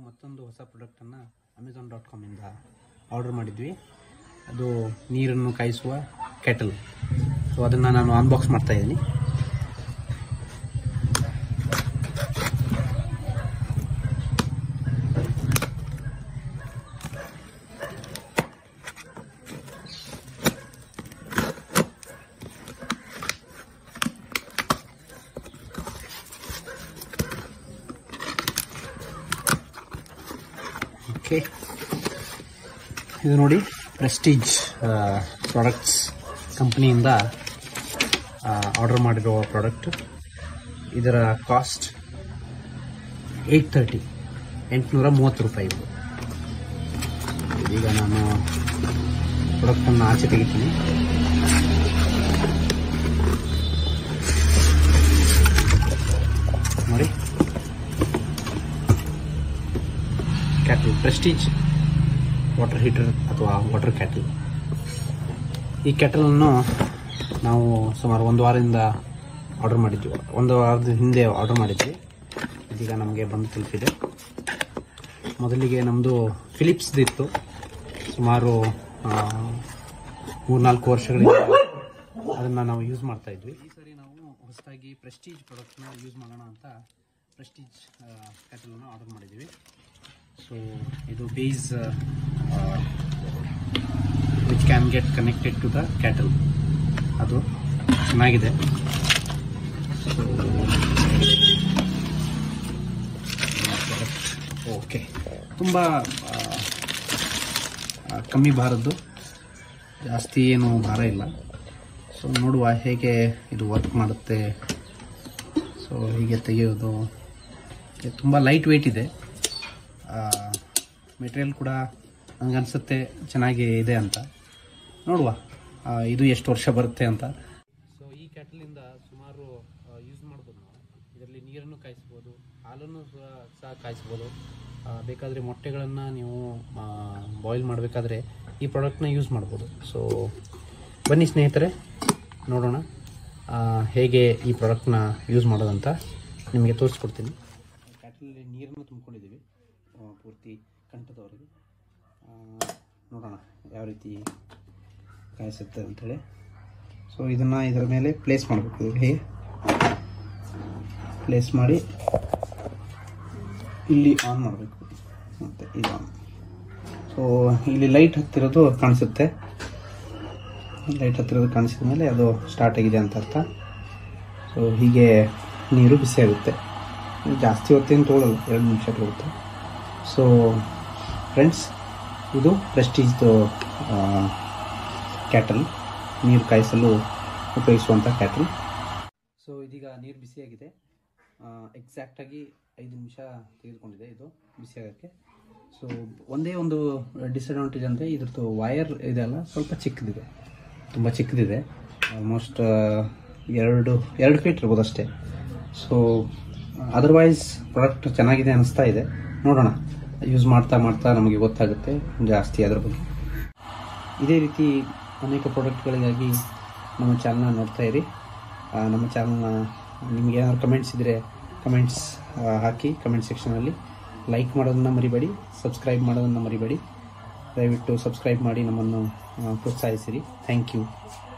ಮತ್ತೊಂದು ಹೊಸ ಪ್ರಾಡಕ್ಟನ್ನು ಅಮೆಝಾನ್ ಡಾಟ್ ಕಾಮಿಂದ ಆರ್ಡರ್ ಮಾಡಿದ್ವಿ ಅದು ನೀರನ್ನು ಕಾಯಿಸುವ ಕೆಟಲ್ ಸೊ ಅದನ್ನು ನಾನು ಅನ್ಬಾಕ್ಸ್ ಮಾಡ್ತಾ ಇದ್ದೀನಿ ಓಕೆ ಇದು ನೋಡಿ ಪ್ರೆಸ್ಟೀಜ್ ಪ್ರಾಡಕ್ಟ್ಸ್ ಕಂಪ್ನಿಯಿಂದ ಆರ್ಡರ್ ಮಾಡಿರೋ ಪ್ರಾಡಕ್ಟ್ ಇದರ ಕಾಸ್ಟ್ ಏಯ್ಟ್ ತರ್ಟಿ ಎಂಟುನೂರ ಮೂವತ್ತು ರೂಪಾಯಿ ಇದು ಈಗ ನಾನು ಪ್ರಾಡಕ್ಟನ್ನು ಆಚೆ ತೆಗಿತೀನಿ ನೋಡಿ ಕ್ಯಾಟಲ್ ಪ್ರೆಸ್ಟೀಜ್ ವಾಟರ್ ಹೀಟರ್ ಅಥವಾ ವಾಟರ್ ಕ್ಯಾಟಲ್ ಈ ಕೆಟಲನ್ನು ನಾವು ಸುಮಾರು ಒಂದು ವಾರದಿಂದ ಆರ್ಡರ್ ಮಾಡಿದ್ವಿ ಒಂದು ವಾರದ ಹಿಂದೆ ಆರ್ಡರ್ ಮಾಡಿದ್ವಿ ಇದೀಗ ನಮಗೆ ಬಂದು ತಲುಪಿದೆ ಮೊದಲಿಗೆ ನಮ್ಮದು ಫಿಲಿಪ್ಸ್ದಿತ್ತು ಸುಮಾರು ಮೂರ್ನಾಲ್ಕು ವರ್ಷಗಳಿಂದ ಅದನ್ನು ನಾವು ಯೂಸ್ ಮಾಡ್ತಾ ಇದ್ವಿ ಈ ಸರಿ ನಾವು ಹೊಸದಾಗಿ ಪ್ರೆಸ್ಟೀಜ್ ಪ್ರಾಡಕ್ಟ್ನ ಯೂಸ್ ಮಾಡೋಣ ಅಂತ ಪ್ರೆಸ್ಟೀಜ್ ಕ್ಯಾಟಲನ್ನು ಆರ್ಡರ್ ಮಾಡಿದ್ದೀವಿ ಸೊ ಇದು base which can get connected to the kettle ಅದು ಚೆನ್ನಾಗಿದೆ ಸೊ ಓಕೆ ತುಂಬ ಕಮ್ಮಿ ಭಾರದ್ದು ಜಾಸ್ತಿ ಏನು ಭಾರ ಇಲ್ಲ ಸೊ ನೋಡುವ ಹೇಗೆ ಇದು ವರ್ಕ್ ಮಾಡುತ್ತೆ ಸೊ ಹೀಗೆ ತೆಗೆಯೋದು ತುಂಬ ಲೈಟ್ ವೆಯ್ಟ್ ಇದೆ ಮೆಟೀರಿಯಲ್ ಕೂಡ ನನಗನ್ಸುತ್ತೆ ಚೆನ್ನಾಗಿ ಇದೆ ಅಂತ ನೋಡುವ ಆ, ಇದು ಎಷ್ಟು ವರ್ಷ ಬರುತ್ತೆ ಅಂತ ಸೊ ಈ ಕ್ಯಾಟಲಿಂದ ಸುಮಾರು ಯೂಸ್ ಮಾಡ್ಬೋದು ನಾವು ಇದರಲ್ಲಿ ನೀರನ್ನು ಕಾಯಿಸ್ಬೋದು ಹಾಲನ್ನು ಸಹ ಸಹ ಕಾಯಿಸ್ಬೋದು ಆ, ಬೇಕಾದರೆ ಮೊಟ್ಟೆಗಳನ್ನು ನೀವು ಬಾಯ್ಲ್ ಮಾಡಬೇಕಾದ್ರೆ ಈ ಪ್ರಾಡಕ್ಟ್ನ ಯೂಸ್ ಮಾಡ್ಬೋದು ಸೊ ಬನ್ನಿ ಸ್ನೇಹಿತರೆ ನೋಡೋಣ ಆ, ಹೇಗೆ ಈ ಪ್ರಾಡಕ್ಟ್ನ ಯೂಸ್ ಮಾಡೋದಂತ ನಿಮಗೆ ತೋರಿಸ್ಕೊಡ್ತೀನಿ ಕ್ಯಾಟಲಲ್ಲಿ ನೀರನ್ನು ತುಂಬಿಕೊಂಡಿದ್ದೀವಿ ಆ, ಪೂರ್ತಿ ಕಂಠದವರೆಗೆ ಆ, ನೋಡೋಣ ಯಾವ ರೀತಿ ಕಾಯಿಸುತ್ತೆ ಅಂಥೇಳಿ ಸೊ ಇದನ್ನು ಇದರ ಮೇಲೆ ಪ್ಲೇಸ್ ಮಾಡಬೇಕು ಹೇಗೆ ಪ್ಲೇಸ್ ಮಾಡಿ ಇಲ್ಲಿ ಆನ್ ಮಾಡಬೇಕು ಮತ್ತು ಇದು ಆನ್ ಸೊ ಇಲ್ಲಿ ಲೈಟ್ ಹತ್ತಿರೋದು ಕಾಣಿಸುತ್ತೆ ಲೈಟ್ ಹತ್ತಿರೋದು ಕಾಣಿಸಿದ ಮೇಲೆ ಅದು ಸ್ಟಾರ್ಟ್ ಆಗಿದೆ ಅಂತ ಅರ್ಥ ಸೊ ಹೀಗೆ ನೀರು ಬಿಸಿ ಆಗುತ್ತೆ ಜಾಸ್ತಿ ಹೊತ್ತೇನು ತೊಗೊಳ್ಳಲ್ಲ ಎರಡು ನಿಮಿಷ ತೊಗೊಳುತ್ತೆ ಸೊ ಫ್ರೆಂಡ್ಸ್ ಇದು ಪ್ರೆಸ್ಟೀಜ್ದು ಕ್ಯಾಟಲ್ ನೀರು ಕಾಯಿಸಲು ಉಪಯೋಗಿಸುವಂಥ ಕ್ಯಾಟಲ್ ಸೊ ಇದೀಗ ನೀರು ಬಿಸಿಯಾಗಿದೆ ಎಕ್ಸಾಕ್ಟಾಗಿ ಐದು ನಿಮಿಷ ತೆಗೆದುಕೊಂಡಿದೆ ಇದು ಬಿಸಿಯಾಗೋಕ್ಕೆ ಸೊ ಒಂದೇ ಒಂದು ಡಿಸಡ್ವಾಂಟೇಜ್ ಅಂದರೆ ಇದ್ರದ್ದು ವಯರ್ ಇದೆಲ್ಲ ಸ್ವಲ್ಪ ಚಿಕ್ಕದಿದೆ ತುಂಬ ಚಿಕ್ಕದಿದೆ ಆಲ್ಮೋಸ್ಟ್ ಎರಡು ಎರಡು ಫೀಟ್ ಇರ್ಬೋದು ಅಷ್ಟೇ ಸೊ ಅದರ್ವೈಸ್ ಪ್ರಾಡಕ್ಟ್ ಚೆನ್ನಾಗಿದೆ ಅನಿಸ್ತಾ ಇದೆ ನೋಡೋಣ ಯೂಸ್ ಮಾಡ್ತಾ ಮಾಡ್ತಾ ನಮಗೆ ಗೊತ್ತಾಗುತ್ತೆ ಜಾಸ್ತಿ ಅದರ ಬಗ್ಗೆ ಇದೇ ರೀತಿ ಅನೇಕ ಪ್ರಾಡಕ್ಟ್ಗಳಿಗಾಗಿ ನಮ್ಮ ಚಾನಲ್ನ ನೋಡ್ತಾ ಇರಿ ಆ, ನಮ್ಮ ಚಾನಲ್ನ ನಿಮ್ಗೆ ಏನಾದ್ರು ಕಮೆಂಟ್ಸ್ ಇದ್ದರೆ ಕಮೆಂಟ್ಸ್ ಹಾಕಿ ಕಮೆಂಟ್ ಸೆಕ್ಷನಲ್ಲಿ ಲೈಕ್ ಮಾಡೋದನ್ನು ಮರಿಬೇಡಿ ಸಬ್ಸ್ಕ್ರೈಬ್ ಮಾಡೋದನ್ನು ಮರಿಬೇಡಿ ದಯವಿಟ್ಟು ಸಬ್ಸ್ಕ್ರೈಬ್ ಮಾಡಿ ನಮ್ಮನ್ನು ಆ, ಪ್ರೋತ್ಸಾಹಿಸಿರಿ ಥ್ಯಾಂಕ್ ಯು